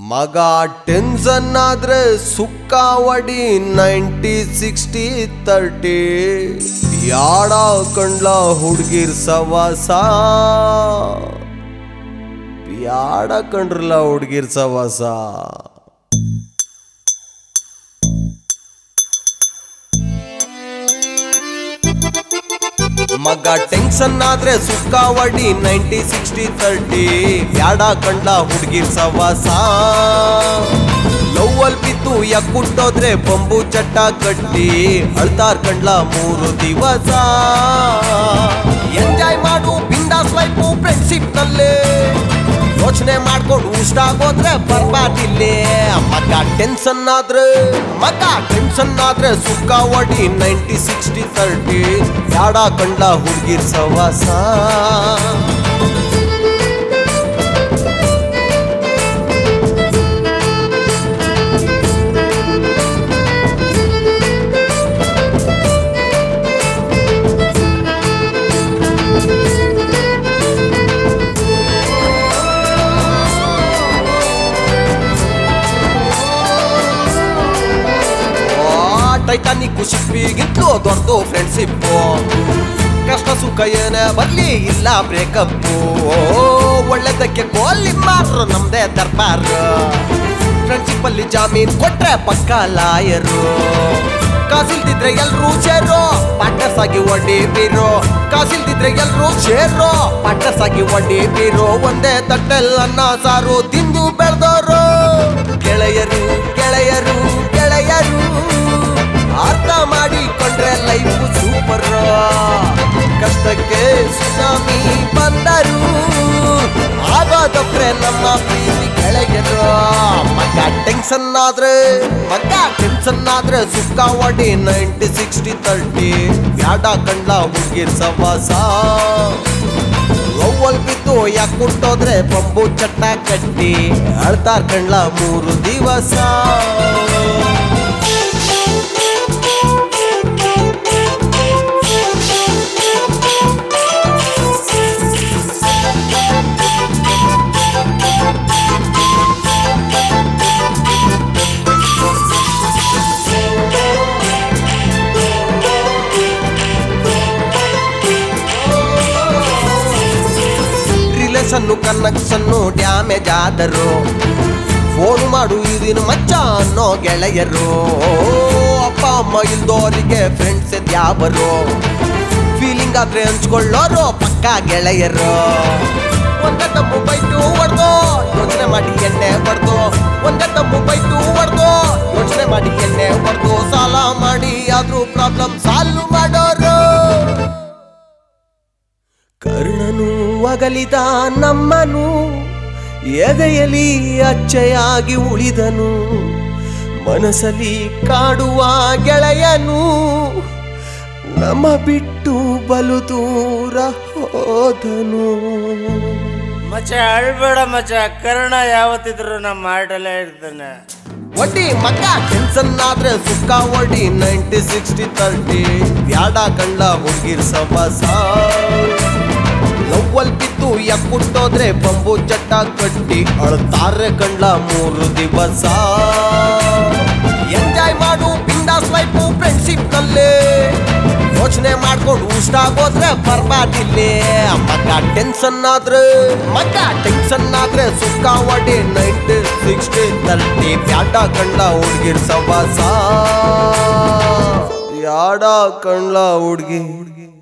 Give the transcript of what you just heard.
ಮಗ ಟೆನ್ಷನ್ ಆದ್ರೆ ಸುಕ್ಕ ಒಡಿ ನೈಂಟಿ ಸಿಕ್ಸ್ಟಿ ತರ್ಟಿ ಯಾಡ ಕಂಡ್ಲ ಹುಡ್ಗಿರ್ ಸವಾಸ ಯಾಡ ಕಂಡ್ರಲ್ಲ ಹುಡ್ಗಿರ್ ಸವಾಸ ಮಗ ಟೆನ್ಷನ್ ಆದ್ರೆ ಸುಕ್ಕ ಒಡಿ ನೈಂಟಿ ಸಿಕ್ಸ್ಟಿ ತರ್ಟಿ ಯಾಡ ಕಂಡ್ಲ ಹುಡ್ಗಿರ್ ಸವಾಸ ಲವ್ವಲ್ ಬಿದ್ದು ಯಕ್ಕುಟ್ಟೋದ್ರೆ ಬಂಬು ಚಟ್ಟ ಕಟ್ಟಿ ಅಳ್ತಾರ್ ಕಂಡ್ಲ ಮೂರು ದಿವಸ ಎಂಜಾಯ್ ಮಾಡು ಬಿಂದಾಸ್ ಲೈಫು ಫ್ರೆಂಡ್ಶಿಪ್ ನಲ್ಲೇ ಯೋಚನೆ ಮಾಡ್ಕೊಂಡು ಇಷ್ಟ ಆಗೋದ್ರೆ ಬರ್ಬಾರ್ದಿಲ್ಲೇ ಮಗ ಟೆನ್ಷನ್ ಆದ್ರೆ ಮಗ ಟೆನ್ಷನ್ ಆದ್ರೆ ಸುಕ್ಕ ಒಡಿ ನೈಂಟಿ ಸಿಕ್ಸ್ಟಿ ತರ್ಟಿ ಯಾಡ ಕಂಡ್ಲ ಹುಡ್ಗಿರ್ ಸವಾಸ ಟೈಟಾನಿಕ್ ಶಿಪ್ಪಿಗಿಂತಲೂ ದೊಡ್ಡದು ಫ್ರೆಂಡ್ಶಿಪ್ಪು ಕಷ್ಟ ಸುಖ ಏನೇ ಬರ್ಲಿ ಇಲ್ಲ ಬ್ರೇಕಪ್ಪು ಒಳ್ಳೆದಕ್ಕೆ ಗೋಲಿ ಮಾರು ನಮ್ದೇ ದರ್ಬಾರ್ ಫ್ರೆಂಡ್ಶಿಪ್ ಅಲ್ಲಿ ಜಾಮೀನ್ ಕೊಟ್ರೆ ಪಕ್ಕ ಲಾಯರು ಕಾಸಿಲ್ದಿದ್ರೆ ಎಲ್ರೂ ಶೇರು ಪಾರ್ಟ್ನರ್ಸ್ ಆಗಿ ಒಡ್ಡಿ ಬೀರು ಕಾಸಿಲ್ದಿದ್ರೆ ಎಲ್ರೂ ಶೇರು ಪಾರ್ಟ್ನರ್ಸ್ ಆಗಿ ಒಡ್ಡಿ ಬೀರು ಒಂದೇ ತಟ್ಟೆಲ್ ಅನ್ನ ಸಾರು ತಿಂದು ಬೆಳೆದವರು ಗೆಳೆಯರು ಗೆಳೆಯರು ಗೆಳೆಯರು ಅರ್ಥ ಮಾಡಿಕೊಂಡ್ರೆ ಲೈಫ್ ಸೂಪರ್ ಕಷ್ಟಕ್ಕೆ ಸುನಾಮಿ ಬಂದರು ಆಗೋದೊಬ್ರೆ ನಮ್ಮ ಪ್ರೀತಿ ಗೆಳೆಯರು ಮಗ ಟೆನ್ಷನ್ ಆದ್ರೆ ಮಗ ಟೆನ್ಷನ್ ಆದ್ರೆ ಸುಕ್ಕ ಒಡಿ ನೈಂಟಿ ಸಿಕ್ಸ್ಟಿ ತರ್ಟಿ ಬ್ಯಾಡ ಕಂಡ್ಲ ಹುಡ್ಗಿರ್ ಸವಾಸ ಲವ್ವಲ್ ಬಿದ್ದು ಯಾಕೆ ಕುಟ್ಟೋದ್ರೆ ಬಂಬು ಚಟ್ಟ ಕಟ್ಟಿ ಅಳ್ತಾರ್ ಕಂಡ್ಲ ಮೂರು ದಿವಸ ರಿಲೇಷನ್ನು ಕನೆಕ್ಷನ್ನು ಡ್ಯಾಮೇಜ್ ಆದರು ಫೋನ್ ಮಾಡು ಇದೀನಿ ಮಚ್ಚ ಅನ್ನೋ ಗೆಳೆಯರು ಅಪ್ಪ ಅಮ್ಮ ಇಲ್ದೋರಿಗೆ ಫ್ರೆಂಡ್ಸ್ ಯಾವರು ಫೀಲಿಂಗ್ ಆದ್ರೆ ಹಂಚ್ಕೊಳ್ಳೋರು ಪಕ್ಕ ಗೆಳೆಯರು ಒಂದೇ ತಮ್ಮು ಬೈಟು ಹೊಡ್ದು ಯೋಚನೆ ಮಾಡಿ ಎಣ್ಣೆ ಹೊಡ್ದು ಒಂದೇ ತಮ್ಮು ಬೈಟು ಹೊಡ್ದು ಯೋಚನೆ ಮಾಡಿ ಎಣ್ಣೆ ಹೊಡ್ದು ಸಾಲ ಮಾಡಿ ಆದ್ರೂ ಪ್ರಾಬ್ಲಮ್ ಸಾಲ್ವ್ ಮಾಡೋರು ಕರ್ಣನು ಅಗಲಿದ ನಮ್ಮನು ಎದೆಯಲಿ ಅಚ್ಚೆಯಾಗಿ ಉಳಿದನು ಮನಸ್ಸಲ್ಲಿ ಕಾಡುವ ಗೆಳೆಯನು ನಮ್ಮ ಬಿಟ್ಟು ಬಲು ದೂರ ಹೋದನು ಮಚ್ಚ ಅಳ್ಬೇಡ ಮಚ್ಚ ಕರ್ಣ ಯಾವತ್ತಿದ್ರು ನಮ್ಮ ಆಟಲ್ಲೇ ಇರ್ತಾನೆ ಒಡ್ಡಿ ಮಗ ಟೆನ್ಷನ್ ಆದ್ರೆ ಸುಕ್ಕ ಒಡಿ ನೈಂಟಿ ಸಿಕ್ಸ್ಟಿ ತರ್ಟಿ ಬ್ಯಾಡ ಕಂಡ್ಲ ಹುಡ್ಗಿರ್ ಸವಾಸ ಲವ್ವಲ್ ಬಿದ್ದು ಯಕ್ಕುಟ್ಟೋದ್ರೆ ಬಂಬು ಚಟ್ಟ ಕಟ್ಟಿ ಅಳ್ತಾರೆ ಕಂಡ್ಲ ಮೂರು ದಿವಸ ಎಂಜಾಯ್ ಮಾಡು ಬಿಂದಾಸ್ ಲೈಫು ಫ್ರೆಂಡ್ಶಿಪ್ ನಲ್ಲೇ ಯೋಚನೆ ಮಾಡ್ಕೊಂಡು ಇಷ್ಟ ಆಗೋದ್ರೆ ಬರ್ಬಾರ್ದಿಲ್ಲೇ ಮಗ ಟೆನ್ಷನ್ ಆದ್ರೆ ಮಗ ಟೆನ್ಷನ್ ಆದ್ರೆ ಸುಕ್ಕ ಒಡಿ ನೈಂಟಿ ಸಿಕ್ಸ್ಟಿ ತರ್ಟಿ ಬ್ಯಾಟ ಕಂಡ್ಲ ಹುಡ್ಗಿರ್ ಸವಾಸ ಯಾಡ ಕಂಡ್ಲ ಹುಡ್ಗಿ